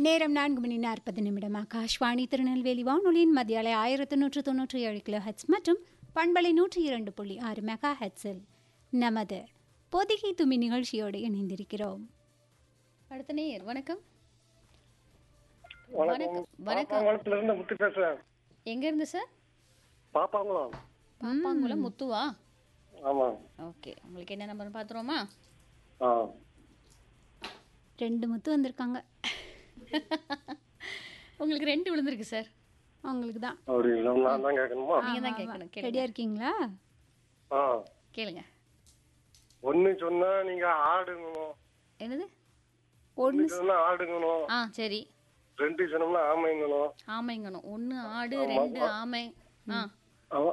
நேரம் நான்கு மணி நாற்பது நிமிடம் ஆகாஷ்வாணி திருநெல்வேலி வானொலியின் மத்தியாலை ஆயிரத்து நூற்று தொன்னூற்றி ஏழு கிலோ ஹெட்ஸ் மற்றும் பண்பலை நூற்றி இரண்டு புள்ளி ஆறு மெகா ஹெட்ஸில் நமது பொதிகை துமி நிகழ்ச்சியோடு இணைந்திருக்கிறோம் அடுத்த நேயர் வணக்கம் வணக்கம் வணக்கம் பாப்பாங்குளத்துல இருந்து முத்து பேசுறேன் எங்க இருந்து சார் பாப்பாங்குளம் பாப்பாங்குளம் முத்துவா ஆமா ஓகே உங்களுக்கு என்ன நம்பர் பார்த்துருவோமா ஆ ரெண்டு முத்து வந்திருக்காங்க உங்களுக்கு ரெண்டு விழுந்திருக்கு சார் அவங்களுக்கு தான் அப்படி இல்லை நான் தான் கேட்கணுமா நீங்க தான் கேட்கணும் கேளுங்க ரெடியாக இருக்கீங்களா ஆ கேளுங்க ஒண்ணு சொன்னா நீங்க ஆடுங்கணும் என்னது ஒன்று ஒண்ணு சொன்னா ஆடுங்கணும் ஆ சரி ரெண்டு சொன்னோம்னா ஆமைங்கணும் ஆமைங்கணும் ஒன்று ஆடு ரெண்டு ஆமை ஆ